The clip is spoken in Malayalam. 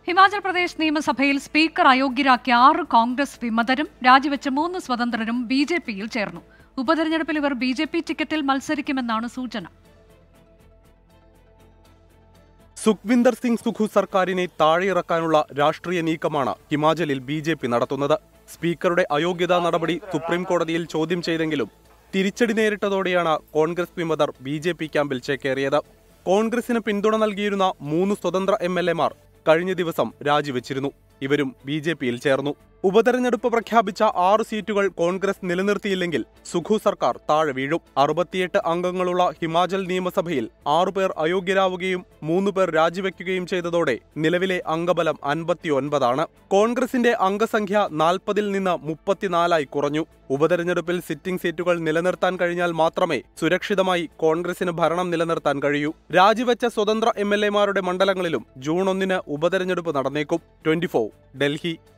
ഹിമാചൽ പ്രദേശ് നിയമസഭയിൽ സ്പീക്കർ അയോഗ്യരാക്കിയ ആറ് കോൺഗ്രസ് വിമതരും രാജിവെച്ച മൂന്ന് സ്വതന്ത്രരും ബി ജെ പിയിൽ ചേർന്നു ഉപതെരഞ്ഞെടുപ്പിൽ ഇവർ ബി ജെ പി ടിക്കറ്റിൽ മത്സരിക്കുമെന്നാണ് സൂചന സുഖ്വിന്ദർ സിംഗ് സുഖു സർക്കാരിനെ താഴെയിറക്കാനുള്ള രാഷ്ട്രീയ നീക്കമാണ് ഹിമാചലിൽ ബി ജെ പി നടത്തുന്നത് സ്പീക്കറുടെ അയോഗ്യതാ നടപടി സുപ്രീം കോടതിയിൽ ചോദ്യം ചെയ്തെങ്കിലും തിരിച്ചടി നേരിട്ടതോടെയാണ് കോൺഗ്രസ് വിമതർ ബി ജെ പി ക്യാമ്പിൽ ചേക്കേറിയത് കോൺഗ്രസിന് പിന്തുണ നൽകിയിരുന്ന മൂന്ന് സ്വതന്ത്ര എം എൽ എമാർ കഴിഞ്ഞ ദിവസം രാജിവെച്ചിരുന്നു ഇവരും ബി ജെ പിയിൽ ചേർന്നു ഉപതെരഞ്ഞെടുപ്പ് പ്രഖ്യാപിച്ച ആറ് സീറ്റുകൾ കോൺഗ്രസ് നിലനിർത്തിയില്ലെങ്കിൽ സുഖു സർക്കാർ താഴെ വീഴും അറുപത്തിയെട്ട് അംഗങ്ങളുള്ള ഹിമാചൽ നിയമസഭയിൽ ആറുപേർ അയോഗ്യരാവുകയും മൂന്ന് പേർ രാജിവെക്കുകയും ചെയ്തതോടെ നിലവിലെ അംഗബലം അൻപത്തിയൊൻപതാണ് കോൺഗ്രസിന്റെ അംഗസംഖ്യ നാൽപ്പതിൽ നിന്ന് മുപ്പത്തിനാലായി കുറഞ്ഞു ഉപതെരഞ്ഞെടുപ്പിൽ സിറ്റിംഗ് സീറ്റുകൾ നിലനിർത്താൻ കഴിഞ്ഞാൽ മാത്രമേ സുരക്ഷിതമായി കോൺഗ്രസിന് ഭരണം നിലനിർത്താൻ കഴിയൂ രാജിവെച്ച സ്വതന്ത്ര എം എൽ എമാരുടെ മണ്ഡലങ്ങളിലും ജൂൺ ഒന്നിന് ഉപതെരഞ്ഞെടുപ്പ് നടന്നേക്കും ട്വന്റി ഡൽഹി